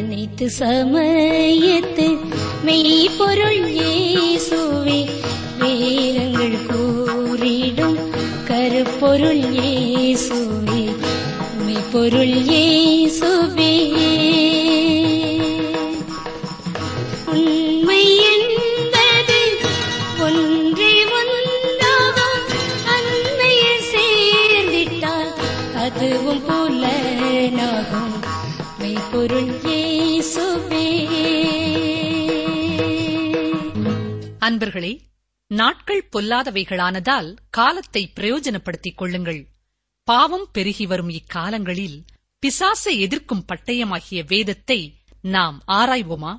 அனைத்து சமயத்து மெய்ப்பொருள் இயேசுவே வேதங்கள் கூறிடும் கருப்பொருள் இயேசுவே மெய்ப்பொருள் இயேசுவே உண்மை என்பது ஒன்றே ஒன்றாகும் அன்மையில் சேர்ந்திட்டால் அதுவும் புலனாகும் மெய்ப்பொருள் இயேசுவே அன்பர்களே நாட்கள் பொல்லாதவைகளானதால் காலத்தை பிரயோஜனப்படுத்திக் கொள்ளுங்கள் பாவம் பெருகி வரும் இக்காலங்களில் பிசாசை எதிர்க்கும் பட்டயமாகிய வேதத்தை நாம் ஆராய்வோமா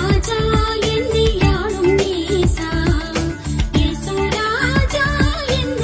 യേശുരാജാ എന്നിയാളും നീസാ യേശുരാജാ എന്നിയാളും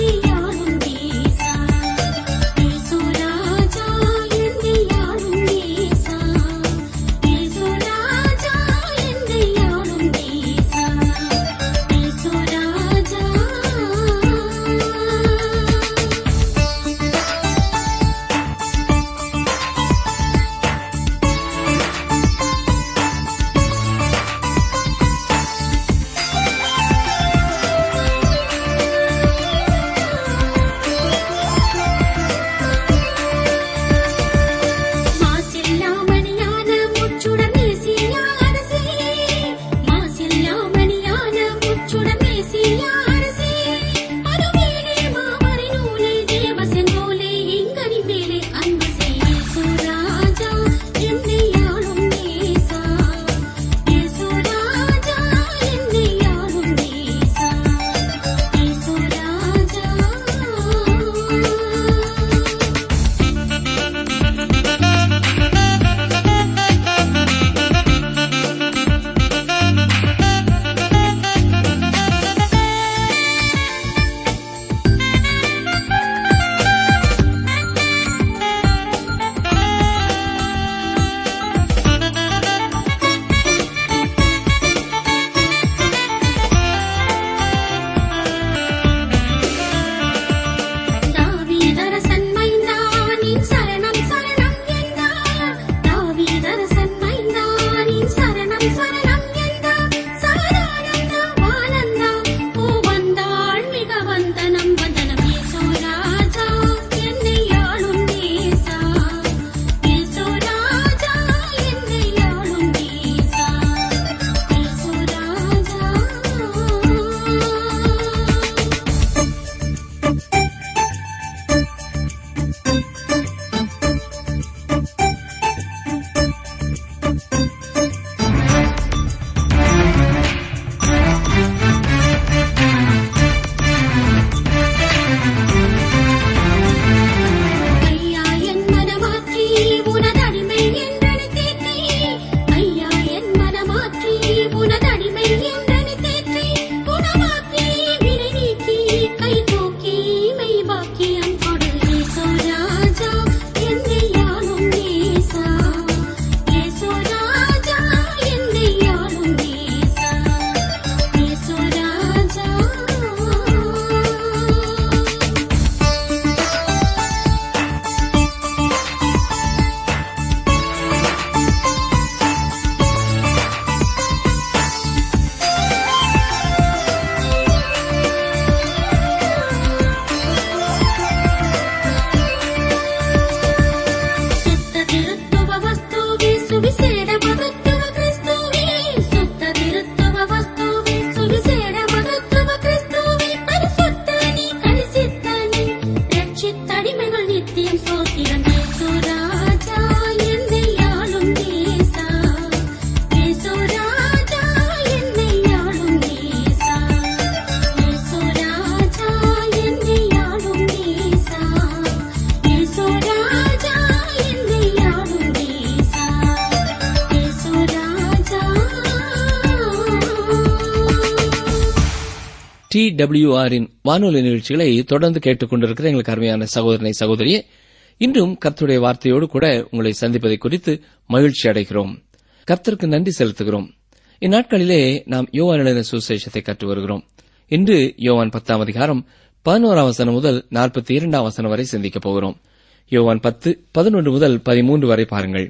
டி டபிள்யூஆரின் வானொலி நிகழ்ச்சிகளை தொடர்ந்து கேட்டுக் கொண்டிருக்கிற எங்களுக்கு அருமையான சகோதரனை சகோதரியே இன்றும் கர்த்தருடைய வார்த்தையோடு கூட உங்களை சந்திப்பதை குறித்து மகிழ்ச்சி அடைகிறோம் கர்த்தருக்கு நன்றி செலுத்துகிறோம் இந்நாட்களிலே நாம் யோவான் எழுதின சுசேஷத்தை கற்று வருகிறோம் இன்று யோவான் பத்தாம் அதிகாரம் பதினோராம் வசனம் முதல் நாற்பத்தி இரண்டாம் வசனம் வரை சிந்திக்கப் போகிறோம் யோவான் பத்து பதினொன்று முதல் பதிமூன்று வரை பாருங்கள்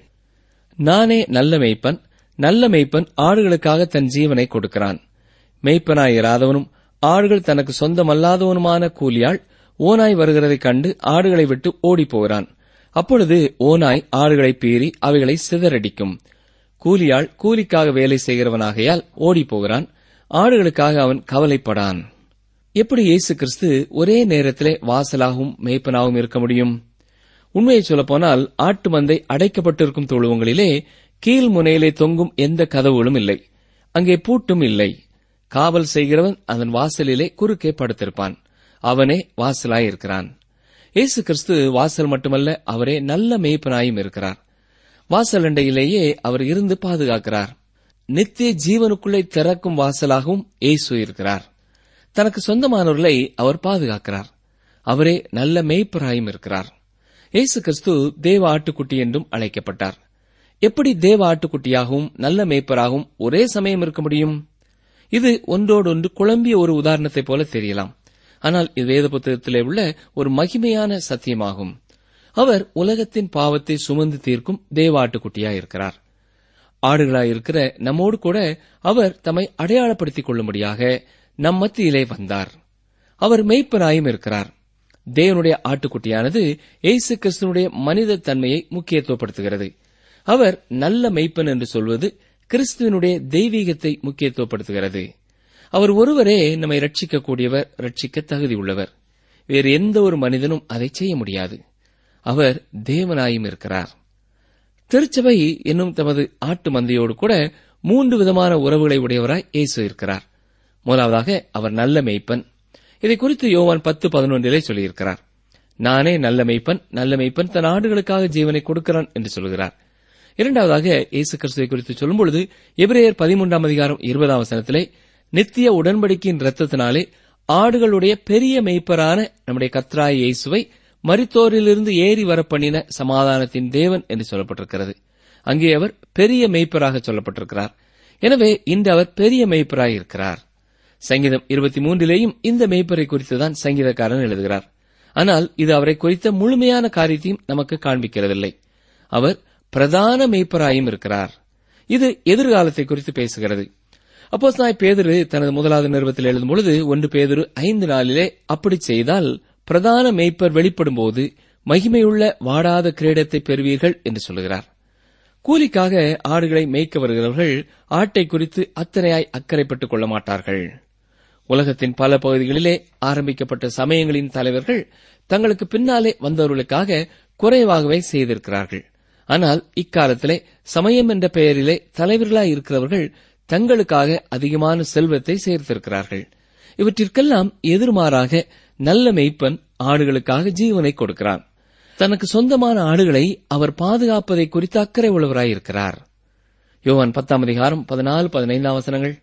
நானே நல்ல மேய்ப்பன் நல்ல மேய்ப்பன் ஆடுகளுக்காக தன் ஜீவனை கொடுக்கிறான் மேய்ப்பனாய் இராதவனும் ஆடுகள் தனக்கு சொந்தமல்லாதவனுமான கூலியாள் ஓனாய் வருகிறதைக் கண்டு ஆடுகளை விட்டு ஓடிப் போகிறான் அப்பொழுது ஓனாய் ஆடுகளை பீறி அவைகளை சிதறடிக்கும் கூலியாள் கூலிக்காக வேலை செய்கிறவனாகையால் ஓடிப் போகிறான் ஆடுகளுக்காக அவன் கவலைப்படான் எப்படி இயேசு கிறிஸ்து ஒரே நேரத்திலே வாசலாகவும் மேய்ப்பனாகவும் இருக்க முடியும் உண்மையை சொல்லப்போனால் ஆட்டு மந்தை அடைக்கப்பட்டிருக்கும் தொழுவங்களிலே கீழ் முனையிலே தொங்கும் எந்த கதவுகளும் இல்லை அங்கே பூட்டும் இல்லை காவல் செய்கிறவன் அதன் வாசலிலே குறுக்கே படுத்திருப்பான் அவனே வாசலாய் இருக்கிறான் இயேசு கிறிஸ்து வாசல் மட்டுமல்ல அவரே நல்ல மேய்ப்பனாயும் இருக்கிறார் வாசல் அண்டையிலேயே அவர் இருந்து பாதுகாக்கிறார் நித்திய ஜீவனுக்குள்ளே திறக்கும் வாசலாகவும் இயேசு இருக்கிறார் தனக்கு சொந்தமானவர்களை அவர் பாதுகாக்கிறார் அவரே நல்ல மேய்ப்பராயும் இருக்கிறார் இயேசு கிறிஸ்து தேவ ஆட்டுக்குட்டி என்றும் அழைக்கப்பட்டார் எப்படி தேவ ஆட்டுக்குட்டியாகவும் நல்ல மேய்ப்பராகவும் ஒரே சமயம் இருக்க முடியும் இது ஒன்றோடொன்று குழம்பிய ஒரு உதாரணத்தைப் போல தெரியலாம் ஆனால் இது வேத புத்தகத்திலே உள்ள ஒரு மகிமையான சத்தியமாகும் அவர் உலகத்தின் பாவத்தை சுமந்து தீர்க்கும் தேவ ஆட்டுக்குட்டியாயிருக்கிறார் ஆடுகளாயிருக்கிற நம்மோடு கூட அவர் தம்மை அடையாளப்படுத்திக் கொள்ளும்படியாக நம் மத்தியிலே வந்தார் அவர் மெய்ப்பனாயும் இருக்கிறார் தேவனுடைய ஆட்டுக்குட்டியானது இயேசு கிறிஸ்துனுடைய மனித தன்மையை முக்கியத்துவப்படுத்துகிறது அவர் நல்ல மெய்ப்பன் என்று சொல்வது கிறிஸ்துவனுடைய தெய்வீகத்தை முக்கியத்துவப்படுத்துகிறது அவர் ஒருவரே நம்மை ரட்சிக்கக்கூடியவர் ரட்சிக்க தகுதி உள்ளவர் வேறு எந்த ஒரு மனிதனும் அதை செய்ய முடியாது அவர் தேவனாயும் இருக்கிறார் திருச்சபை என்னும் தமது ஆட்டு மந்தையோடு கூட மூன்று விதமான உறவுகளை உடையவராய் இயேசு இருக்கிறார் முதலாவதாக அவர் நல்ல மேய்ப்பன் இதை குறித்து யோவான் பத்து பதினொன்றிலே சொல்லியிருக்கிறார் நானே நல்ல மெய்ப்பன் நல்ல மெய்ப்பன் தன் ஆடுகளுக்காக ஜீவனை கொடுக்கிறான் என்று சொல்கிறார் இரண்டாவதாக இயேசு கிறிஸ்துவை குறித்து சொல்லும்பொழுது எபிரேயர் பதிமூன்றாம் அதிகாரம் இருபதாம் வசனத்திலே நித்திய உடன்படிக்கையின் இரத்தத்தினாலே ஆடுகளுடைய பெரிய மெய்ப்பரான நம்முடைய கத்ராய இயேசுவை மரித்தோரிலிருந்து ஏறி வரப்பண்ணின சமாதானத்தின் தேவன் என்று சொல்லப்பட்டிருக்கிறது அங்கே அவர் பெரிய மெய்ப்பராக சொல்லப்பட்டிருக்கிறார் எனவே இன்று அவர் பெரிய மெய்ப்பராய் இருக்கிறார் சங்கீதம் இருபத்தி மூன்றிலேயும் இந்த மெய்ப்பரை குறித்துதான் சங்கீதக்காரன் எழுதுகிறார் ஆனால் இது அவரை குறித்த முழுமையான காரியத்தையும் நமக்கு காண்பிக்கிறதில்லை அவர் பிரதான மெய்ப்பராயும் இருக்கிறார் இது எதிர்காலத்தை குறித்து பேசுகிறது அப்போ நாய் பேதுரு தனது முதலாவது நிறுவத்தில் எழுதும் பொழுது ஒன்று பேதுரு ஐந்து நாளிலே அப்படி செய்தால் பிரதான மெய்ப்பர் வெளிப்படும் போது மகிமையுள்ள வாடாத கிரீடத்தை பெறுவீர்கள் என்று சொல்கிறார் கூலிக்காக ஆடுகளை மேய்க்க வருகிறவர்கள் ஆட்டை குறித்து அத்தனையாய் அக்கறைப்பட்டுக் கொள்ள மாட்டார்கள் உலகத்தின் பல பகுதிகளிலே ஆரம்பிக்கப்பட்ட சமயங்களின் தலைவர்கள் தங்களுக்கு பின்னாலே வந்தவர்களுக்காக குறைவாகவே செய்திருக்கிறார்கள் ஆனால் இக்காலத்திலே சமயம் என்ற பெயரிலே தலைவர்களாய் இருக்கிறவர்கள் தங்களுக்காக அதிகமான செல்வத்தை சேர்த்திருக்கிறார்கள் இவற்றிற்கெல்லாம் எதிர்மாறாக நல்ல மெய்ப்பன் ஆடுகளுக்காக ஜீவனை கொடுக்கிறான் தனக்கு சொந்தமான ஆடுகளை அவர் பாதுகாப்பதை குறித்து அக்கறை உள்ளவராயிருக்கிறார் யோவான் பத்தாம் அதிகாரம் பதினாலு பதினைந்தாம் வசனங்கள்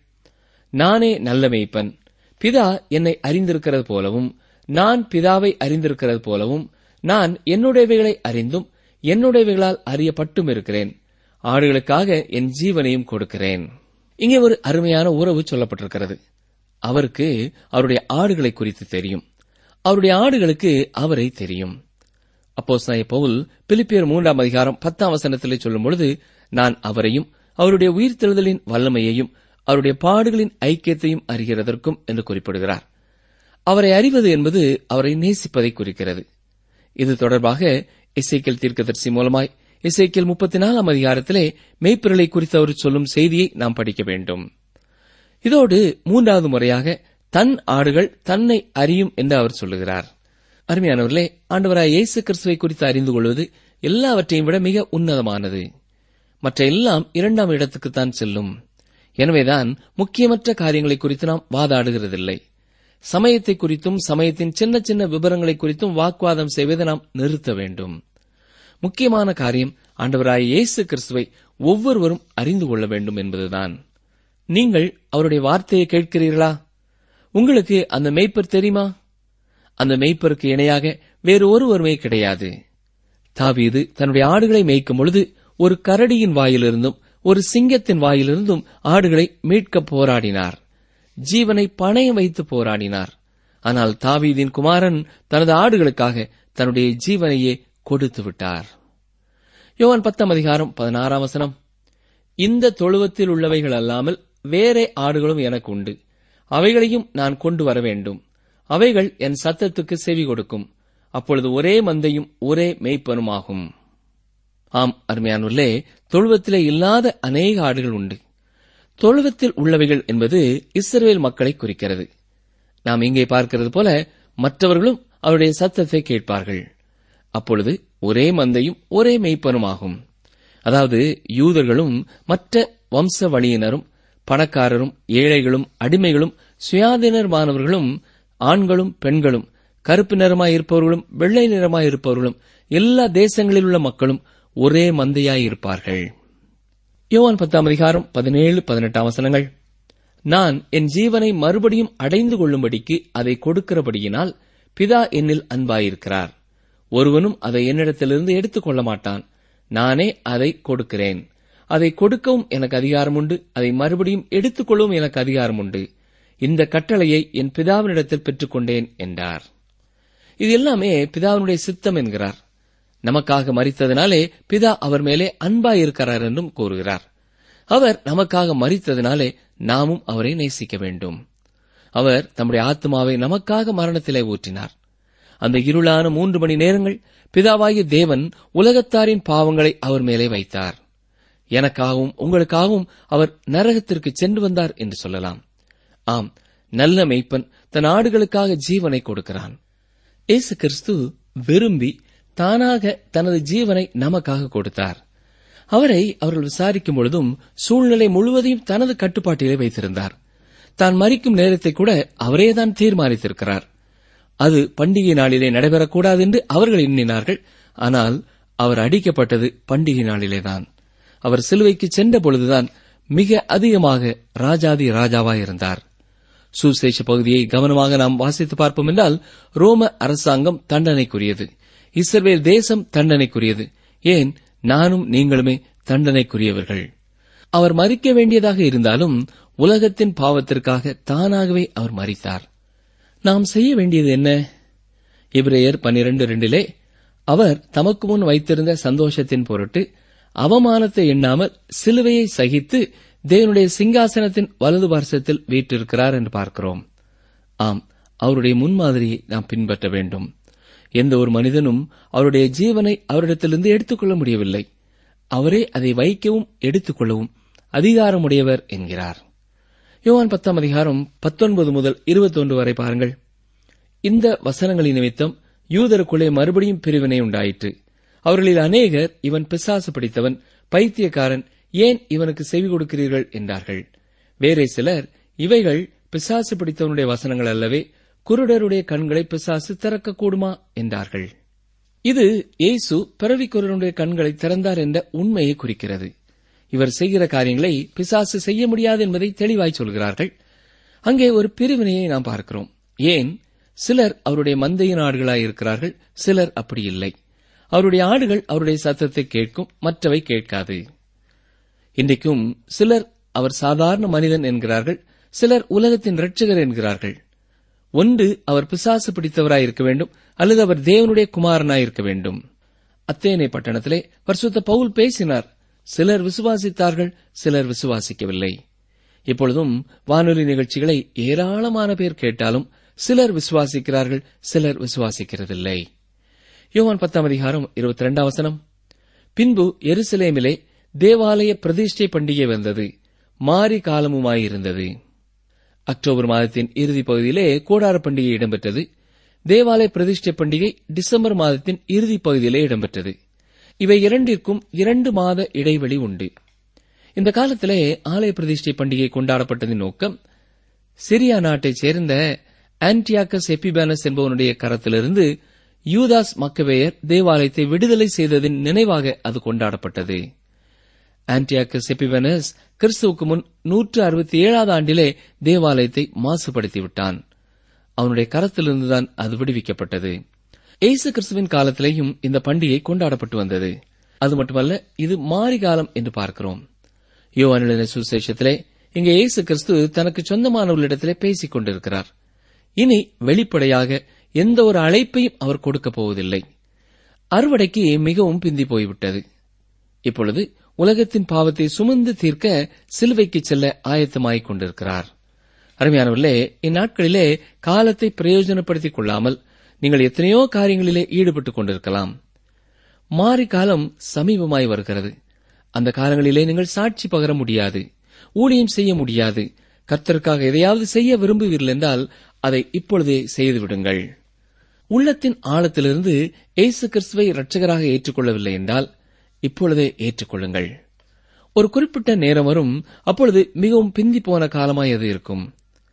நானே நல்ல மெய்ப்பன் பிதா என்னை அறிந்திருக்கிறது போலவும் நான் பிதாவை அறிந்திருக்கிறது போலவும் நான் என்னுடையவைகளை அறிந்தும் என்னுடையவைகளால் அறியப்பட்டும் இருக்கிறேன் ஆடுகளுக்காக என் ஜீவனையும் கொடுக்கிறேன் இங்கே ஒரு அருமையான உறவு சொல்லப்பட்டிருக்கிறது அவருக்கு அவருடைய ஆடுகளை குறித்து தெரியும் அவருடைய ஆடுகளுக்கு அவரை தெரியும் அப்போ பவுல் பிலிப்பியர் மூன்றாம் அதிகாரம் பத்தாம் வசனத்திலே சொல்லும் பொழுது நான் அவரையும் அவருடைய உயிர்த்தெழுதலின் வல்லமையையும் அவருடைய பாடுகளின் ஐக்கியத்தையும் அறிகிறதற்கும் என்று குறிப்பிடுகிறார் அவரை அறிவது என்பது அவரை நேசிப்பதை குறிக்கிறது இது தொடர்பாக இசைக்கல் தீர்க்கதரிசி மூலமாய் இசைக்கல் முப்பத்தி நாலாம் அதிகாரத்திலே மெய்ப்பிரலை குறித்து அவர் சொல்லும் செய்தியை நாம் படிக்க வேண்டும் இதோடு மூன்றாவது முறையாக தன் ஆடுகள் தன்னை அறியும் என்று அவர் சொல்லுகிறார் அருமையானவர்களே ஆண்டவராய் இயேசு கிறிஸ்துவை குறித்து அறிந்து கொள்வது எல்லாவற்றையும் விட மிக உன்னதமானது மற்ற எல்லாம் இரண்டாம் இடத்துக்குத்தான் செல்லும் எனவேதான் முக்கியமற்ற காரியங்களை குறித்து நாம் வாதாடுகிறதில்லை சமயத்தை குறித்தும் சமயத்தின் சின்ன சின்ன விவரங்களை குறித்தும் வாக்குவாதம் செய்வதை நாம் நிறுத்த வேண்டும் முக்கியமான காரியம் ஆண்டவராய் இயேசு கிறிஸ்துவை ஒவ்வொருவரும் அறிந்து கொள்ள வேண்டும் என்பதுதான் நீங்கள் அவருடைய வார்த்தையை கேட்கிறீர்களா உங்களுக்கு அந்த மெய்ப்பர் தெரியுமா அந்த மெய்ப்பருக்கு இணையாக வேறு ஒருவருமே கிடையாது தாவீது தன்னுடைய ஆடுகளை மேய்க்கும் பொழுது ஒரு கரடியின் வாயிலிருந்தும் ஒரு சிங்கத்தின் வாயிலிருந்தும் ஆடுகளை மீட்க போராடினார் ஜீவனை பணயம் வைத்து போராடினார் ஆனால் தாவீதின் குமாரன் தனது ஆடுகளுக்காக தன்னுடைய ஜீவனையே கொடுத்து விட்டார் யோவான் பத்தாம் அதிகாரம் பதினாறாம் வசனம் இந்த தொழுவத்தில் உள்ளவைகள் அல்லாமல் வேறே ஆடுகளும் எனக்கு உண்டு அவைகளையும் நான் கொண்டு வர வேண்டும் அவைகள் என் சத்தத்துக்கு செவி கொடுக்கும் அப்பொழுது ஒரே மந்தையும் ஒரே மேய்ப்பனுமாகும் ஆம் அருமையானுள்ளே தொழுவத்திலே இல்லாத அநேக ஆடுகள் உண்டு தொழுவத்தில் உள்ளவைகள் என்பது இஸ்ரவேல் மக்களை குறிக்கிறது நாம் இங்கே பார்க்கிறது போல மற்றவர்களும் அவருடைய சத்தத்தை கேட்பார்கள் அப்பொழுது ஒரே மந்தையும் ஒரே மெய்ப்பனுமாகும் அதாவது யூதர்களும் மற்ற வம்ச வழியினரும் பணக்காரரும் ஏழைகளும் அடிமைகளும் சுயாதீனமானவர்களும் ஆண்களும் பெண்களும் கருப்பு நிறமாயிருப்பவர்களும் வெள்ளை நிறமாயிருப்பவர்களும் எல்லா தேசங்களில் உள்ள மக்களும் ஒரே மந்தையாயிருப்பார்கள் யோவான் பத்தாம் அதிகாரம் பதினேழு பதினெட்டாம் வசனங்கள் நான் என் ஜீவனை மறுபடியும் அடைந்து கொள்ளும்படிக்கு அதை கொடுக்கிறபடியினால் பிதா என்னில் அன்பாயிருக்கிறார் ஒருவனும் அதை என்னிடத்திலிருந்து எடுத்துக் கொள்ள மாட்டான் நானே அதை கொடுக்கிறேன் அதை கொடுக்கவும் எனக்கு அதிகாரம் உண்டு அதை மறுபடியும் எடுத்துக்கொள்ளவும் எனக்கு அதிகாரம் உண்டு இந்த கட்டளையை என் பிதாவினிடத்தில் பெற்றுக்கொண்டேன் என்றார் இது எல்லாமே பிதாவினுடைய சித்தம் என்கிறார் நமக்காக மறித்ததினாலே பிதா அவர் மேலே அன்பாயிருக்கிறார் என்றும் கூறுகிறார் அவர் நமக்காக மறித்ததினாலே நாமும் அவரை நேசிக்க வேண்டும் அவர் தம்முடைய ஆத்மாவை நமக்காக மரணத்திலே ஊற்றினார் அந்த இருளான மூன்று மணி நேரங்கள் பிதாவாகிய தேவன் உலகத்தாரின் பாவங்களை அவர் மேலே வைத்தார் எனக்காகவும் உங்களுக்காகவும் அவர் நரகத்திற்கு சென்று வந்தார் என்று சொல்லலாம் ஆம் நல்ல மெய்ப்பன் தன் ஆடுகளுக்காக ஜீவனை கொடுக்கிறான் இயேசு கிறிஸ்து விரும்பி தானாக தனது ஜீவனை நமக்காக கொடுத்தார் அவரை அவர்கள் விசாரிக்கும் பொழுதும் சூழ்நிலை முழுவதையும் தனது கட்டுப்பாட்டிலே வைத்திருந்தார் தான் மறிக்கும் நேரத்தை கூட அவரேதான் தீர்மானித்திருக்கிறார் அது பண்டிகை நாளிலே நடைபெறக்கூடாது என்று அவர்கள் எண்ணினார்கள் ஆனால் அவர் அடிக்கப்பட்டது பண்டிகை நாளிலேதான் அவர் சிலுவைக்கு சென்ற பொழுதுதான் மிக அதிகமாக ராஜாதி ராஜாவாயிருந்தார் சுசேஷ பகுதியை கவனமாக நாம் வாசித்து பார்ப்போம் என்றால் ரோம அரசாங்கம் தண்டனைக்குரியது இஸ்ரவேல் தேசம் தண்டனைக்குரியது ஏன் நானும் நீங்களுமே தண்டனைக்குரியவர்கள் அவர் மறிக்க வேண்டியதாக இருந்தாலும் உலகத்தின் பாவத்திற்காக தானாகவே அவர் மறித்தார் நாம் செய்ய வேண்டியது என்ன இப்ரேயர் பன்னிரண்டு ரெண்டிலே அவர் தமக்கு முன் வைத்திருந்த சந்தோஷத்தின் பொருட்டு அவமானத்தை எண்ணாமல் சிலுவையை சகித்து தேவனுடைய சிங்காசனத்தின் வலது பார்சத்தில் வீற்றிருக்கிறார் என்று பார்க்கிறோம் ஆம் அவருடைய முன்மாதிரியை நாம் பின்பற்ற வேண்டும் எந்த ஒரு மனிதனும் அவருடைய ஜீவனை அவரிடத்திலிருந்து எடுத்துக்கொள்ள முடியவில்லை அவரே அதை வைக்கவும் எடுத்துக்கொள்ளவும் அதிகாரமுடையவர் என்கிறார் யோவான் பத்தாம் அதிகாரம் பத்தொன்பது முதல் இருபத்தொன்று வரை பாருங்கள் இந்த வசனங்களின் நிமித்தம் யூதருக்குள்ளே மறுபடியும் பிரிவினை உண்டாயிற்று அவர்களில் அநேகர் இவன் பிசாசு பிடித்தவன் பைத்தியக்காரன் ஏன் இவனுக்கு செவி கொடுக்கிறீர்கள் என்றார்கள் வேறே சிலர் இவைகள் பிசாசு பிடித்தவனுடைய வசனங்கள் அல்லவே குருடருடைய கண்களை பிசாசு திறக்கக்கூடுமா என்றார்கள் இது இயேசு பிறவிக்குருடனுடைய கண்களை திறந்தார் என்ற உண்மையை குறிக்கிறது இவர் செய்கிற காரியங்களை பிசாசு செய்ய முடியாது என்பதை தெளிவாய் சொல்கிறார்கள் அங்கே ஒரு பிரிவினையை நாம் பார்க்கிறோம் ஏன் சிலர் அவருடைய மந்தையின் ஆடுகளாய் இருக்கிறார்கள் சிலர் அப்படி இல்லை அவருடைய ஆடுகள் அவருடைய சத்தத்தை கேட்கும் மற்றவை கேட்காது இன்றைக்கும் சிலர் அவர் சாதாரண மனிதன் என்கிறார்கள் சிலர் உலகத்தின் இரட்சகர் என்கிறார்கள் ஒன்று அவர் பிசாசு பிடித்தவராய் இருக்க வேண்டும் அல்லது அவர் தேவனுடைய குமாரனாய் இருக்க வேண்டும் அத்தேனை பட்டணத்திலே பரிசுத்த பவுல் பேசினார் சிலர் விசுவாசித்தார்கள் சிலர் விசுவாசிக்கவில்லை இப்பொழுதும் வானொலி நிகழ்ச்சிகளை ஏராளமான பேர் கேட்டாலும் சிலர் விசுவாசிக்கிறார்கள் சிலர் விசுவாசிக்கிறதில்லை யோவான் பத்தாம் அதிகாரம் இருபத்தி ரெண்டாம் வசனம் பின்பு எருசலேமிலே தேவாலய பிரதிஷ்டை பண்டிகை வந்தது மாறி காலமுமாயிருந்தது அக்டோபர் மாதத்தின் இறுதி பகுதியிலே கோடார பண்டிகை இடம்பெற்றது தேவாலய பிரதிஷ்டை பண்டிகை டிசம்பர் மாதத்தின் இறுதி பகுதியிலே இடம்பெற்றது இவை இரண்டிற்கும் இரண்டு மாத இடைவெளி உண்டு இந்த காலத்திலே ஆலய பிரதிஷ்டை பண்டிகை கொண்டாடப்பட்டதின் நோக்கம் சிரியா நாட்டைச் சேர்ந்த ஆன்டியாக்கஸ் எபிபானஸ் என்பவனுடைய கரத்திலிருந்து யூதாஸ் மக்கவேயர் தேவாலயத்தை விடுதலை செய்ததின் நினைவாக அது கொண்டாடப்பட்டது ஆன்டியாக்கஸ் எபிவனஸ் கிறிஸ்துவுக்கு முன் நூற்று அறுபத்தி ஏழாவது ஆண்டிலே தேவாலயத்தை மாசுபடுத்தி விட்டான் அவனுடைய கரத்திலிருந்துதான் அது விடுவிக்கப்பட்டது இயேசு கிறிஸ்துவின் காலத்திலேயும் இந்த பண்டிகை கொண்டாடப்பட்டு வந்தது அது மட்டுமல்ல இது மாறி காலம் என்று பார்க்கிறோம் யோவானின சுசேஷத்திலே இங்கே இயேசு கிறிஸ்து தனக்கு சொந்தமானவர்களிடத்திலே பேசிக் கொண்டிருக்கிறார் இனி வெளிப்படையாக எந்த ஒரு அழைப்பையும் அவர் கொடுக்கப் போவதில்லை அறுவடைக்கு மிகவும் பிந்தி போய்விட்டது இப்பொழுது உலகத்தின் பாவத்தை சுமந்து தீர்க்க சிலுவைக்கு செல்ல ஆயத்தமாகிக் கொண்டிருக்கிறார் அருமையானவர்களே இந்நாட்களிலே காலத்தை பிரயோஜனப்படுத்திக் கொள்ளாமல் நீங்கள் எத்தனையோ காரியங்களிலே ஈடுபட்டுக் கொண்டிருக்கலாம் மாறி காலம் சமீபமாய் வருகிறது அந்த காலங்களிலே நீங்கள் சாட்சி பகர முடியாது ஊழியம் செய்ய முடியாது கர்த்தருக்காக எதையாவது செய்ய விரும்புவீர்கள் என்றால் அதை இப்பொழுதே செய்துவிடுங்கள் உள்ளத்தின் ஆழத்திலிருந்து இயேசு கிறிஸ்துவை இரட்சகராக ஏற்றுக்கொள்ளவில்லை என்றால் இப்பொழுதே ஏற்றுக்கொள்ளுங்கள் ஒரு குறிப்பிட்ட நேரம் வரும் அப்பொழுது மிகவும் பிந்தி போன காலமாய் அது இருக்கும்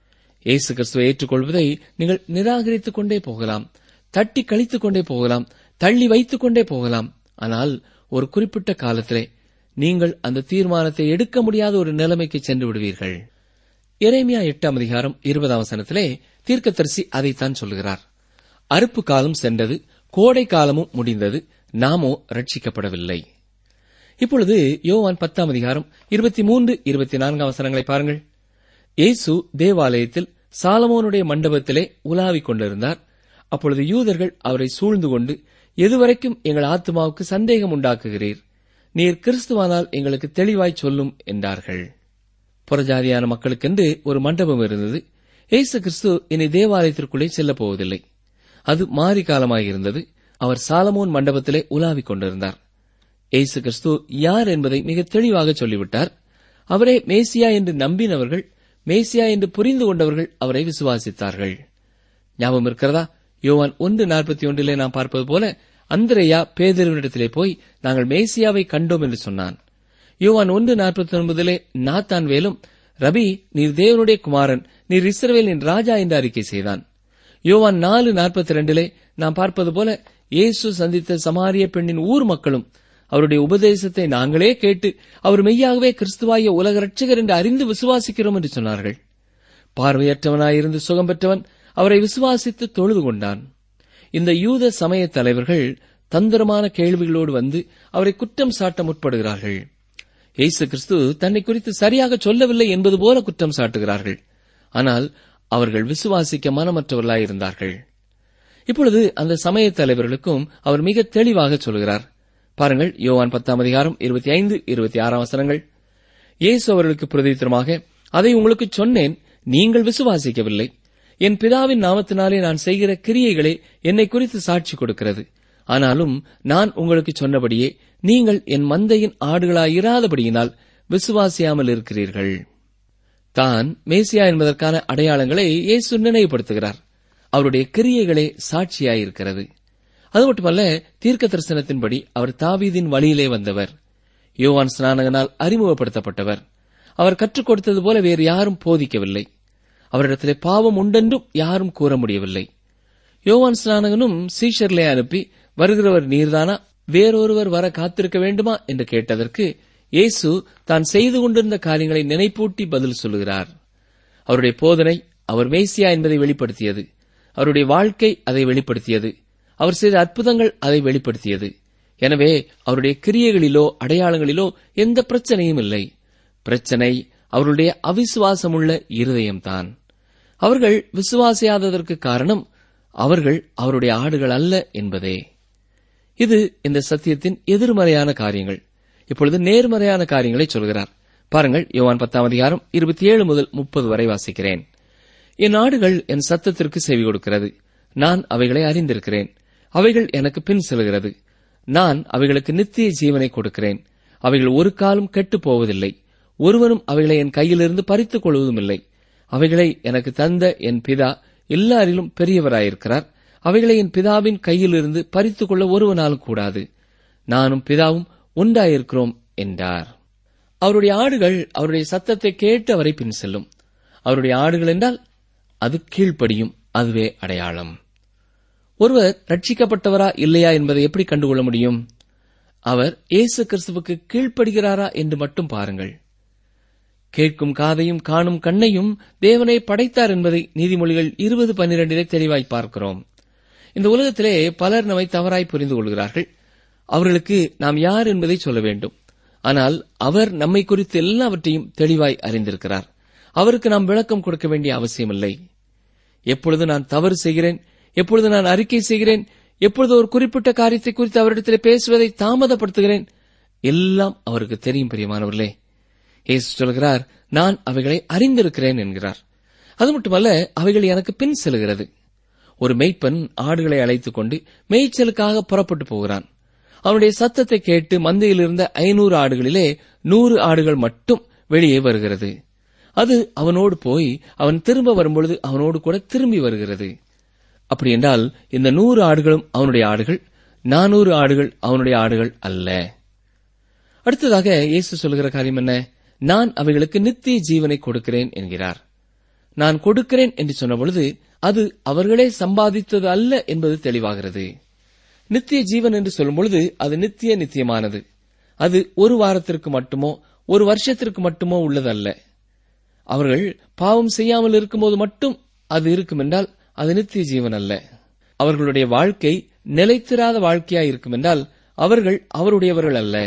இயேசு கிறிஸ்துவை ஏற்றுக்கொள்வதை நீங்கள் நிராகரித்துக் கொண்டே போகலாம் தட்டி கழித்துக் கொண்டே போகலாம் தள்ளி வைத்துக் கொண்டே போகலாம் ஆனால் ஒரு குறிப்பிட்ட காலத்திலே நீங்கள் அந்த தீர்மானத்தை எடுக்க முடியாத ஒரு நிலைமைக்கு சென்று விடுவீர்கள் எரேமியா எட்டாம் அதிகாரம் இருபதாம் வசனத்திலே தீர்க்கதரிசி அதைத்தான் சொல்லுகிறார் அறுப்பு காலம் சென்றது கோடை காலமும் முடிந்தது நாமோ ரட்சிக்கப்படவில்லை இப்பொழுது யோவான் பத்தாம் அதிகாரம் இருபத்தி மூன்று இருபத்தி நான்காம் வசனங்களை பாருங்கள் இயேசு தேவாலயத்தில் சாலமோனுடைய மண்டபத்திலே உலாவிக் கொண்டிருந்தார் அப்பொழுது யூதர்கள் அவரை சூழ்ந்து கொண்டு எதுவரைக்கும் எங்கள் ஆத்மாவுக்கு சந்தேகம் உண்டாக்குகிறீர் நீர் கிறிஸ்துவானால் எங்களுக்கு தெளிவாய் சொல்லும் என்றார்கள் புறஜாதியான மக்களுக்கென்று ஒரு மண்டபம் இருந்தது இயேசு கிறிஸ்து இனி தேவாலயத்திற்குள்ளே செல்லப் போவதில்லை அது மாறி காலமாயிருந்தது அவர் சாலமோன் மண்டபத்திலே உலாவிக் கொண்டிருந்தார் இயேசு கிறிஸ்து யார் என்பதை மிக தெளிவாக சொல்லிவிட்டார் அவரே மேசியா என்று நம்பினவர்கள் மேசியா என்று புரிந்து கொண்டவர்கள் அவரை விசுவாசித்தார்கள் ஞாபகம் இருக்கிறதா யோவான் ஒன்று நாற்பத்தி ஒன்றிலே நாம் பார்ப்பது போல அந்திரையா பேதருவனிடத்திலே போய் நாங்கள் மேசியாவை கண்டோம் என்று சொன்னான் யோவான் ஒன்று நாற்பத்தி ஒன்பதிலே நாத்தான் வேலும் ரபி நீர் தேவனுடைய குமாரன் நீர் இஸ்ரவேலின் ராஜா என்று அறிக்கை செய்தான் யோவான் நாலு நாற்பத்தி ரெண்டிலே நாம் பார்ப்பது போல இயேசு சந்தித்த சமாரிய பெண்ணின் ஊர் மக்களும் அவருடைய உபதேசத்தை நாங்களே கேட்டு அவர் மெய்யாகவே கிறிஸ்துவாய உலக ரட்சகர் என்று அறிந்து விசுவாசிக்கிறோம் என்று சொன்னார்கள் பார்வையற்றவனாயிருந்து சுகம் பெற்றவன் அவரை விசுவாசித்து தொழுது கொண்டான் இந்த யூத சமய தலைவர்கள் தந்திரமான கேள்விகளோடு வந்து அவரை குற்றம் சாட்ட முற்படுகிறார்கள் இயேசு கிறிஸ்து தன்னை குறித்து சரியாக சொல்லவில்லை என்பது போல குற்றம் சாட்டுகிறார்கள் ஆனால் அவர்கள் விசுவாசிக்க மனமற்றவர்களாயிருந்தார்கள் இப்பொழுது அந்த சமய தலைவர்களுக்கும் அவர் மிக தெளிவாக சொல்கிறார் பாருங்கள் யோவான் பத்தாம் அதிகாரம் இருபத்தி ஐந்து இருபத்தி ஆறாம் வசனங்கள் இயேசு அவர்களுக்கு பிரதித்திரமாக அதை உங்களுக்கு சொன்னேன் நீங்கள் விசுவாசிக்கவில்லை என் பிதாவின் நாமத்தினாலே நான் செய்கிற கிரியைகளே என்னை குறித்து சாட்சி கொடுக்கிறது ஆனாலும் நான் உங்களுக்கு சொன்னபடியே நீங்கள் என் மந்தையின் ஆடுகளாயிராதபடியினால் விசுவாசியாமல் இருக்கிறீர்கள் தான் மேசியா என்பதற்கான அடையாளங்களை இயேசு நினைவுபடுத்துகிறார் அவருடைய கிரியைகளே சாட்சியாயிருக்கிறது அது மட்டுமல்ல தீர்க்க தரிசனத்தின்படி அவர் தாவீதின் வழியிலே வந்தவர் யோவான் ஸ்நானகனால் அறிமுகப்படுத்தப்பட்டவர் அவர் கற்றுக் கொடுத்தது போல வேறு யாரும் போதிக்கவில்லை அவரிடத்திலே பாவம் உண்டென்றும் யாரும் கூற முடியவில்லை யோவான் ஸ்நானகனும் சீஷர்லே அனுப்பி வருகிறவர் நீர்தானா வேறொருவர் வர காத்திருக்க வேண்டுமா என்று கேட்டதற்கு இயேசு தான் செய்து கொண்டிருந்த காரியங்களை நினைப்பூட்டி பதில் சொல்லுகிறார் அவருடைய போதனை அவர் மேசியா என்பதை வெளிப்படுத்தியது அவருடைய வாழ்க்கை அதை வெளிப்படுத்தியது அவர் செய்த அற்புதங்கள் அதை வெளிப்படுத்தியது எனவே அவருடைய கிரியைகளிலோ அடையாளங்களிலோ எந்த பிரச்சனையும் இல்லை பிரச்சனை அவருடைய அவிசுவாசமுள்ள இருதயம்தான் அவர்கள் விசுவாசியாததற்கு காரணம் அவர்கள் அவருடைய ஆடுகள் அல்ல என்பதே இது இந்த சத்தியத்தின் எதிர்மறையான காரியங்கள் இப்பொழுது நேர்மறையான காரியங்களை சொல்கிறார் பாருங்கள் யோவான் பத்தாம் அதிகாரம் இருபத்தி ஏழு முதல் முப்பது வரை வாசிக்கிறேன் என் ஆடுகள் என் சத்தத்திற்கு செவி கொடுக்கிறது நான் அவைகளை அறிந்திருக்கிறேன் அவைகள் எனக்கு பின் செல்கிறது நான் அவைகளுக்கு நித்திய ஜீவனை கொடுக்கிறேன் அவைகள் ஒரு காலம் கெட்டுப் போவதில்லை ஒருவனும் அவைகளை என் கையிலிருந்து பறித்துக் கொள்வதும் இல்லை அவைகளை எனக்கு தந்த என் பிதா எல்லாரிலும் பெரியவராயிருக்கிறார் அவைகளை என் பிதாவின் கையிலிருந்து பறித்துக் கொள்ள ஒருவனாலும் கூடாது நானும் பிதாவும் ஒன்றாயிருக்கிறோம் என்றார் அவருடைய ஆடுகள் அவருடைய சத்தத்தை கேட்டு அவரை பின் செல்லும் அவருடைய ஆடுகள் என்றால் அது கீழ்ப்படியும் அதுவே அடையாளம் ஒருவர் ரட்சிக்கப்பட்டவரா இல்லையா என்பதை எப்படி கண்டுகொள்ள முடியும் அவர் இயேசு கிறிஸ்துவுக்கு கீழ்ப்படுகிறாரா என்று மட்டும் பாருங்கள் கேட்கும் காதையும் காணும் கண்ணையும் தேவனை படைத்தார் என்பதை நீதிமொழிகள் இருபது பன்னிரண்டிலே தெளிவாய் பார்க்கிறோம் இந்த உலகத்திலே பலர் நம்மை தவறாய் புரிந்து கொள்கிறார்கள் அவர்களுக்கு நாம் யார் என்பதை சொல்ல வேண்டும் ஆனால் அவர் நம்மை குறித்து எல்லாவற்றையும் தெளிவாய் அறிந்திருக்கிறார் அவருக்கு நாம் விளக்கம் கொடுக்க வேண்டிய அவசியமில்லை எப்பொழுது நான் தவறு செய்கிறேன் எப்பொழுது நான் அறிக்கை செய்கிறேன் எப்பொழுது ஒரு குறிப்பிட்ட காரியத்தை குறித்து அவரிடத்தில் பேசுவதை தாமதப்படுத்துகிறேன் எல்லாம் அவருக்கு தெரியும் பிரியமானவர்களே இயேசு சொல்கிறார் நான் அவைகளை அறிந்திருக்கிறேன் என்கிறார் அது மட்டுமல்ல அவைகள் எனக்கு பின் செல்கிறது ஒரு மெய்ப்பன் ஆடுகளை அழைத்துக் கொண்டு மேய்ச்சலுக்காக புறப்பட்டு போகிறான் அவனுடைய சத்தத்தை கேட்டு மந்தையில் இருந்த ஐநூறு ஆடுகளிலே நூறு ஆடுகள் மட்டும் வெளியே வருகிறது அது அவனோடு போய் அவன் திரும்ப வரும்பொழுது அவனோடு கூட திரும்பி வருகிறது அப்படி என்றால் இந்த நூறு ஆடுகளும் அவனுடைய ஆடுகள் நானூறு ஆடுகள் அவனுடைய ஆடுகள் அல்ல அடுத்ததாக இயேசு சொல்லுகிற காரியம் என்ன நான் அவைகளுக்கு நித்திய ஜீவனை கொடுக்கிறேன் என்கிறார் நான் கொடுக்கிறேன் என்று சொன்னபொழுது அது அவர்களே சம்பாதித்தது அல்ல என்பது தெளிவாகிறது நித்திய ஜீவன் என்று சொல்லும் பொழுது அது நித்திய நித்தியமானது அது ஒரு வாரத்திற்கு மட்டுமோ ஒரு வருஷத்திற்கு மட்டுமோ உள்ளதல்ல அவர்கள் பாவம் செய்யாமல் இருக்கும்போது மட்டும் அது இருக்கும் என்றால் அது நித்திய ஜீவன் அல்ல அவர்களுடைய வாழ்க்கை நிலைத்திராத வாழ்க்கையாய் இருக்கும் என்றால் அவர்கள் அவருடையவர்கள் அல்ல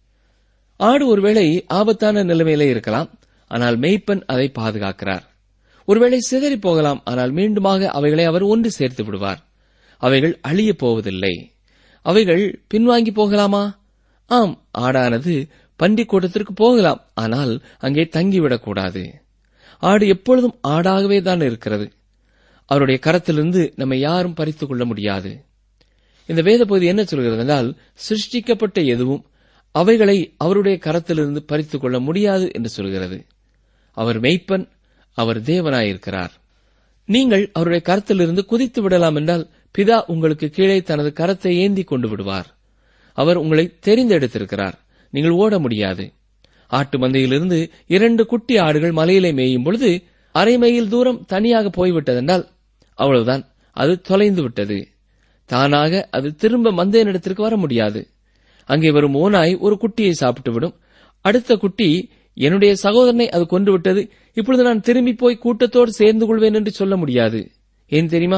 ஆடு ஒருவேளை ஆபத்தான நிலைமையிலே இருக்கலாம் ஆனால் மெய்ப்பன் அதை பாதுகாக்கிறார் ஒருவேளை சிதறி போகலாம் ஆனால் மீண்டுமாக அவைகளை அவர் ஒன்று சேர்த்து விடுவார் அவைகள் அழியப் போவதில்லை அவைகள் பின்வாங்கி போகலாமா ஆம் ஆடானது பண்டிக் கூட்டத்திற்கு போகலாம் ஆனால் அங்கே தங்கிவிடக்கூடாது ஆடு எப்பொழுதும் ஆடாகவே தான் இருக்கிறது அவருடைய கரத்திலிருந்து நம்மை யாரும் பறித்துக் கொள்ள முடியாது இந்த வேத பகுதி என்ன சொல்கிறது என்றால் சிருஷ்டிக்கப்பட்ட எதுவும் அவைகளை அவருடைய கரத்திலிருந்து பறித்துக் கொள்ள முடியாது என்று சொல்கிறது அவர் மெய்ப்பன் அவர் தேவனாயிருக்கிறார் நீங்கள் அவருடைய கரத்திலிருந்து குதித்து விடலாம் என்றால் பிதா உங்களுக்கு கீழே தனது கரத்தை ஏந்தி கொண்டு விடுவார் அவர் உங்களை தெரிந்தெடுத்திருக்கிறார் நீங்கள் ஓட முடியாது ஆட்டு மந்தையிலிருந்து இரண்டு குட்டி ஆடுகள் மலையிலே மேயும் பொழுது அரை மைல் தூரம் தனியாக போய்விட்டதென்றால் அவ்வளவுதான் அது தொலைந்து விட்டது தானாக அது திரும்ப மந்தையனிடத்திற்கு வர முடியாது அங்கே வரும் ஓனாய் ஒரு குட்டியை சாப்பிட்டு விடும் அடுத்த குட்டி என்னுடைய சகோதரனை அது கொண்டு விட்டது இப்பொழுது நான் திரும்பி போய் கூட்டத்தோடு சேர்ந்து கொள்வேன் என்று சொல்ல முடியாது ஏன் தெரியுமா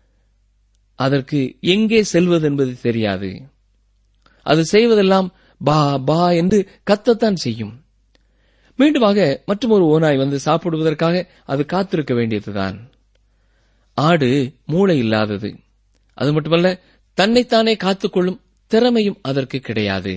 அதற்கு எங்கே செல்வது என்பது தெரியாது அது செய்வதெல்லாம் பா பா என்று கத்தத்தான் செய்யும் மீண்டுமாக மற்றொரு ஓனாய் வந்து சாப்பிடுவதற்காக அது காத்திருக்க வேண்டியதுதான் ஆடு மூளை இல்லாதது அது மட்டுமல்ல தன்னைத்தானே காத்துக்கொள்ளும் திறமையும் அதற்கு கிடையாது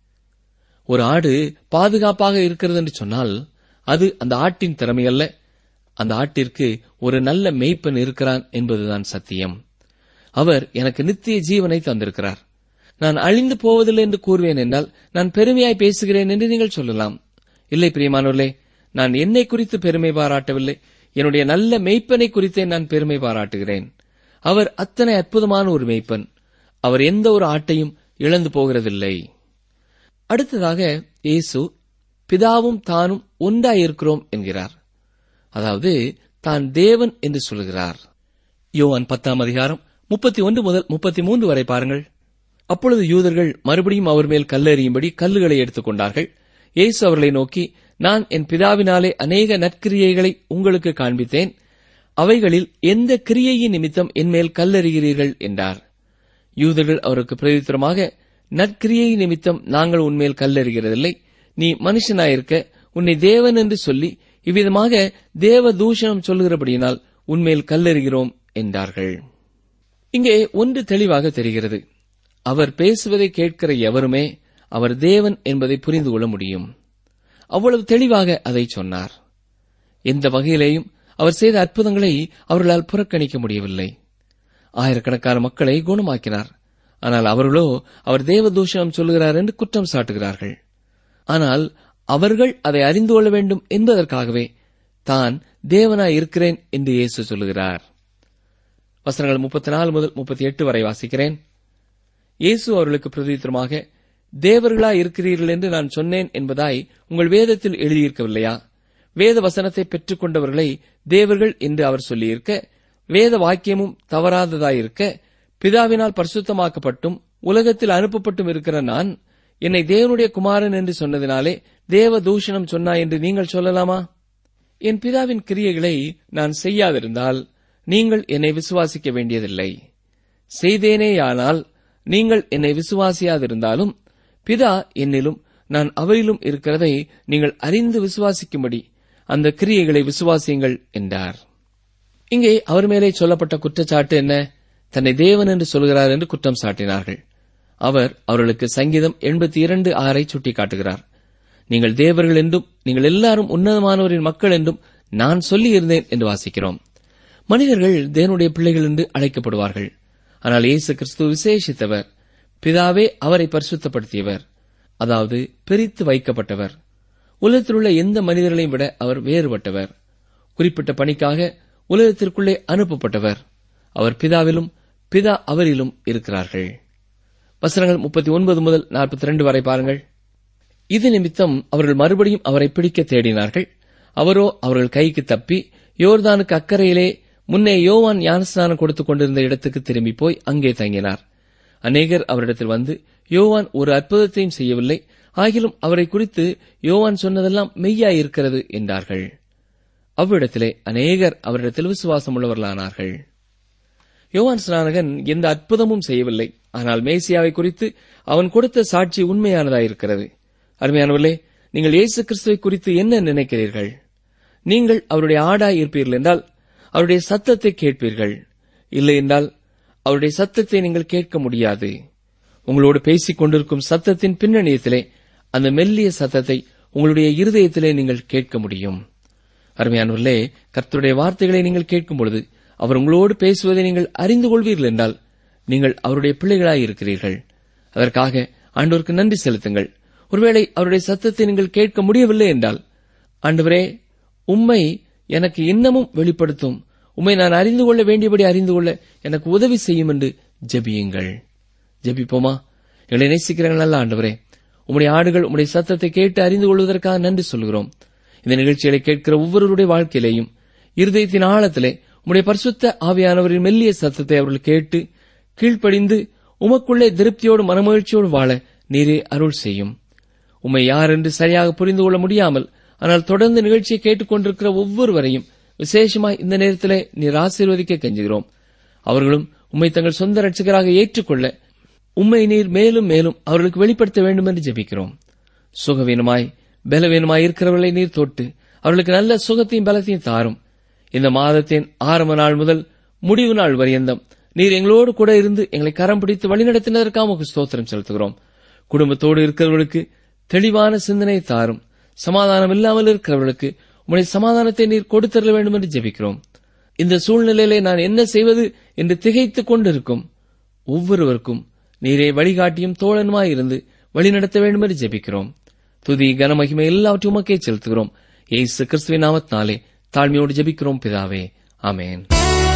ஒரு ஆடு பாதுகாப்பாக இருக்கிறது என்று சொன்னால் அது அந்த ஆட்டின் திறமை அல்ல அந்த ஆட்டிற்கு ஒரு நல்ல மெய்ப்பன் இருக்கிறான் என்பதுதான் சத்தியம் அவர் எனக்கு நித்திய ஜீவனை தந்திருக்கிறார் நான் அழிந்து போவதில்லை என்று கூறுவேன் என்றால் நான் பெருமையாய் பேசுகிறேன் என்று நீங்கள் சொல்லலாம் இல்லை பிரியமானவர்களே நான் என்னை குறித்து பெருமை பாராட்டவில்லை என்னுடைய நல்ல மெய்ப்பனை குறித்தே நான் பெருமை பாராட்டுகிறேன் அவர் அத்தனை அற்புதமான ஒரு மெய்ப்பன் அவர் எந்த ஒரு ஆட்டையும் இழந்து போகிறதில்லை அடுத்ததாக இயேசு பிதாவும் தானும் ஒன்றாயிருக்கிறோம் என்கிறார் அதாவது தான் தேவன் என்று சொல்கிறார் யோவான் பத்தாம் அதிகாரம் முப்பத்தி ஒன்று முதல் முப்பத்தி மூன்று வரை பாருங்கள் அப்பொழுது யூதர்கள் மறுபடியும் அவர் மேல் கல்லெறியும்படி கல்லுகளை எடுத்துக் கொண்டார்கள் இயேசு அவர்களை நோக்கி நான் என் பிதாவினாலே அநேக நற்கிரியைகளை உங்களுக்கு காண்பித்தேன் அவைகளில் எந்த கிரியையின் நிமித்தம் என் மேல் கல்லெறிகிறீர்கள் என்றார் யூதர்கள் அவருக்கு பிரதித்திரமாக நற்கிரியை நிமித்தம் நாங்கள் உன்மேல் கல்லெறிகிறதில்லை நீ மனுஷனாயிருக்க உன்னை தேவன் என்று சொல்லி இவ்விதமாக தேவ தூஷணம் சொல்லுகிறபடியினால் உன்மேல் கல்லெறிகிறோம் என்றார்கள் இங்கே ஒன்று தெளிவாக தெரிகிறது அவர் பேசுவதை கேட்கிற எவருமே அவர் தேவன் என்பதை புரிந்து கொள்ள முடியும் அவ்வளவு தெளிவாக அதை சொன்னார் எந்த வகையிலேயும் அவர் செய்த அற்புதங்களை அவர்களால் புறக்கணிக்க முடியவில்லை ஆயிரக்கணக்கான மக்களை குணமாக்கினார் ஆனால் அவர்களோ அவர் தேவதூஷணம் சொல்லுகிறார் என்று குற்றம் சாட்டுகிறார்கள் ஆனால் அவர்கள் அதை அறிந்து கொள்ள வேண்டும் என்பதற்காகவே தான் தேவனாய் இருக்கிறேன் என்று இயேசு சொல்லுகிறார் வசனங்கள் முப்பத்தி நாலு முதல் முப்பத்தி எட்டு வரை வாசிக்கிறேன் இயேசு அவர்களுக்கு பிரதித்திரமாக தேவர்களாய் இருக்கிறீர்கள் என்று நான் சொன்னேன் என்பதாய் உங்கள் வேதத்தில் எழுதியிருக்கவில்லையா வேத வசனத்தை பெற்றுக் கொண்டவர்களை தேவர்கள் என்று அவர் சொல்லியிருக்க வேத வாக்கியமும் தவறாததாயிருக்க பிதாவினால் பரிசுத்தமாக்கப்பட்டும் உலகத்தில் அனுப்பப்பட்டும் இருக்கிற நான் என்னை தேவனுடைய குமாரன் என்று சொன்னதினாலே தேவ தூஷணம் சொன்னா என்று நீங்கள் சொல்லலாமா என் பிதாவின் கிரியைகளை நான் செய்யாதிருந்தால் நீங்கள் என்னை விசுவாசிக்க வேண்டியதில்லை செய்தேனேயானால் நீங்கள் என்னை விசுவாசியாதிருந்தாலும் பிதா என்னிலும் நான் அவரிலும் இருக்கிறதை நீங்கள் அறிந்து விசுவாசிக்கும்படி அந்த கிரியைகளை விசுவாசியுங்கள் என்றார் இங்கே அவர் மேலே சொல்லப்பட்ட குற்றச்சாட்டு என்ன தன்னை தேவன் என்று சொல்கிறார் என்று குற்றம் சாட்டினார்கள் அவர் அவர்களுக்கு சங்கீதம் எண்பத்தி இரண்டு ஆறை சுட்டிக்காட்டுகிறார் நீங்கள் தேவர்கள் என்றும் நீங்கள் எல்லாரும் உன்னதமானவரின் மக்கள் என்றும் நான் சொல்லியிருந்தேன் என்று வாசிக்கிறோம் மனிதர்கள் தேவனுடைய பிள்ளைகள் என்று அழைக்கப்படுவார்கள் ஆனால் இயேசு கிறிஸ்து விசேஷித்தவர் பிதாவே அவரை பரிசுத்தப்படுத்தியவர் அதாவது பிரித்து வைக்கப்பட்டவர் உலகத்தில் உள்ள எந்த மனிதர்களையும் விட அவர் வேறுபட்டவர் குறிப்பிட்ட பணிக்காக உலகத்திற்குள்ளே அனுப்பப்பட்டவர் அவர் பிதாவிலும் பிதா அவரிலும் இருக்கிறார்கள் வசனங்கள் முப்பத்தி ஒன்பது முதல் நாற்பத்தி ரெண்டு வரை பாருங்கள் இது நிமித்தம் அவர்கள் மறுபடியும் அவரை பிடிக்க தேடினார்கள் அவரோ அவர்கள் கைக்கு தப்பி யோர்தானுக்கு அக்கறையிலே முன்னே யோவான் ஞானஸ்நானம் கொடுத்துக் கொண்டிருந்த இடத்துக்கு திரும்பி போய் அங்கே தங்கினார் அநேகர் அவரிடத்தில் வந்து யோவான் ஒரு அற்புதத்தையும் செய்யவில்லை ஆகிலும் அவரை குறித்து யோவான் சொன்னதெல்லாம் மெய்யாயிருக்கிறது என்றார்கள் அவ்விடத்திலே அநேகர் அவரிடத்தில் விசுவாசம் உள்ளவர்களானார்கள் யோவான் ஸ்நானகன் எந்த அற்புதமும் செய்யவில்லை ஆனால் மேசியாவை குறித்து அவன் கொடுத்த சாட்சி உண்மையானதாயிருக்கிறது அருமையானவர்களே நீங்கள் இயேசு கிறிஸ்துவை குறித்து என்ன நினைக்கிறீர்கள் நீங்கள் அவருடைய ஆடாய் இருப்பீர்கள் என்றால் அவருடைய சத்தத்தை கேட்பீர்கள் இல்லை என்றால் அவருடைய சத்தத்தை நீங்கள் கேட்க முடியாது உங்களோடு பேசிக் கொண்டிருக்கும் சத்தத்தின் பின்னணியத்திலே அந்த மெல்லிய சத்தத்தை உங்களுடைய இருதயத்திலே நீங்கள் கேட்க முடியும் அருமையானவர்களே கர்த்தருடைய வார்த்தைகளை நீங்கள் கேட்கும் பொழுது அவர் உங்களோடு பேசுவதை நீங்கள் அறிந்து கொள்வீர்கள் என்றால் நீங்கள் அவருடைய பிள்ளைகளாய் இருக்கிறீர்கள் அதற்காக ஆண்டவருக்கு நன்றி செலுத்துங்கள் ஒருவேளை அவருடைய சத்தத்தை நீங்கள் கேட்க முடியவில்லை என்றால் ஆண்டவரே உம்மை எனக்கு இன்னமும் வெளிப்படுத்தும் உம்மை நான் அறிந்து கொள்ள வேண்டியபடி அறிந்து கொள்ள எனக்கு உதவி செய்யும் என்று ஜெபியுங்கள் ஜெபிப்போமா எங்களை நேசிக்கிறீர்கள் நல்ல ஆண்டவரே உம்முடைய ஆடுகள் உம்முடைய சத்தத்தை கேட்டு அறிந்து கொள்வதற்காக நன்றி சொல்கிறோம் இந்த நிகழ்ச்சிகளை கேட்கிற ஒவ்வொருவருடைய வாழ்க்கையிலேயும் இருதயத்தின் ஆழத்திலே உம்முடைய பரிசுத்த ஆவியானவரின் மெல்லிய சத்தத்தை அவர்கள் கேட்டு கீழ்ப்படிந்து உமக்குள்ளே திருப்தியோடு மனமகிழ்ச்சியோடு வாழ நீரே அருள் செய்யும் உம்மை யார் என்று சரியாக புரிந்து கொள்ள முடியாமல் ஆனால் தொடர்ந்து நிகழ்ச்சியை கேட்டுக்கொண்டிருக்கிற ஒவ்வொருவரையும் விசேஷமாய் இந்த நேரத்திலே நீர் ஆசீர்வதிக்க கெஞ்சுகிறோம் அவர்களும் உம்மை தங்கள் சொந்த ரட்சகராக ஏற்றுக்கொள்ள உம்மை நீர் மேலும் மேலும் அவர்களுக்கு வெளிப்படுத்த வேண்டும் என்று ஜெபிக்கிறோம் சுகவீனமாய் பலவீனமாய் இருக்கிறவர்களை நீர் தொட்டு அவர்களுக்கு நல்ல சுகத்தையும் பலத்தையும் தாரும் இந்த மாதத்தின் ஆரம்ப நாள் முதல் முடிவு நாள் வரையந்தம் நீர் எங்களோடு கூட இருந்து எங்களை கரம் பிடித்து வழிநடத்தினதற்காக உமக்கு ஸ்தோத்திரம் செலுத்துகிறோம் குடும்பத்தோடு இருக்கிறவர்களுக்கு தெளிவான சிந்தனை தாரும் சமாதானம் இல்லாமல் இருக்கிறவர்களுக்கு உம்முடைய சமாதானத்தை நீர் கொடுத்தரல வேண்டும் என்று ஜெபிக்கிறோம் இந்த சூழ்நிலையிலே நான் என்ன செய்வது என்று திகைத்துக் கொண்டிருக்கும் ஒவ்வொருவருக்கும் நீரே வழிகாட்டியும் தோழனுமாய் இருந்து வழிநடத்த வேண்டும் என்று ஜெபிக்கிறோம் துதி கனமகிமை எல்லாவற்றையும் உமக்கே செலுத்துகிறோம் ஏசு கிறிஸ்துவின் நாமத்தினாலே தாழ்மையோடு ஜெபிக்கிறோம் பிதாவே ஆமென்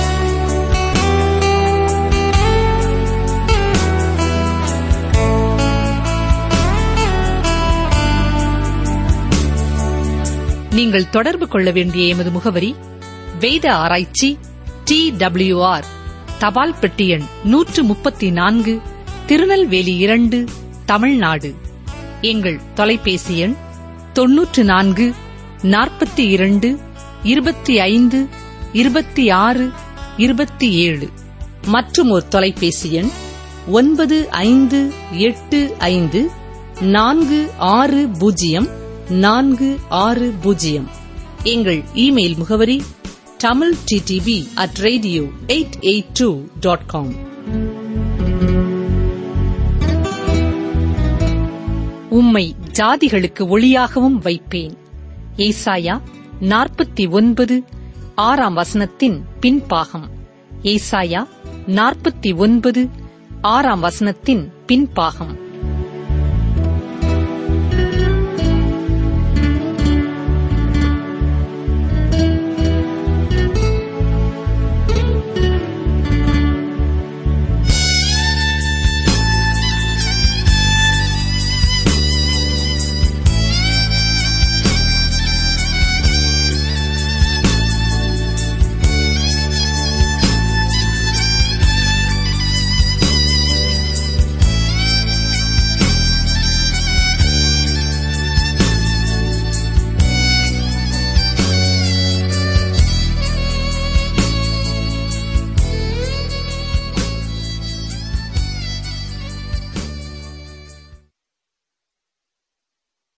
நீங்கள் தொடர்பு கொள்ள வேண்டிய எமது முகவரி வேத ஆராய்ச்சி டி ஆர் தபால் பெட்டி எண் நூற்று முப்பத்தி நான்கு திருநெல்வேலி இரண்டு தமிழ்நாடு எங்கள் தொலைபேசி எண் தொன்னூற்று நான்கு நாற்பத்தி இரண்டு இருபத்தி ஐந்து இருபத்தி ஆறு இருபத்தி ஏழு மற்றும் ஒரு தொலைபேசி எண் ஒன்பது ஐந்து எட்டு ஐந்து நான்கு ஆறு பூஜ்ஜியம் நான்கு ஆறு பூஜ்ஜியம் எங்கள் இமெயில் முகவரி Tamil DTP at radio eight eight two dot com உம்மை ஜாதிகளுக்கு ஒளியாகவும் வைப்பேன் ஏசாயா நாற்பத்தி ஒன்பது ஆறாம் வசனத்தின் பின்பாகம் ஏசாயா நாற்பத்தி ஒன்பது ஆறாம் வசனத்தின் பின்பாகம்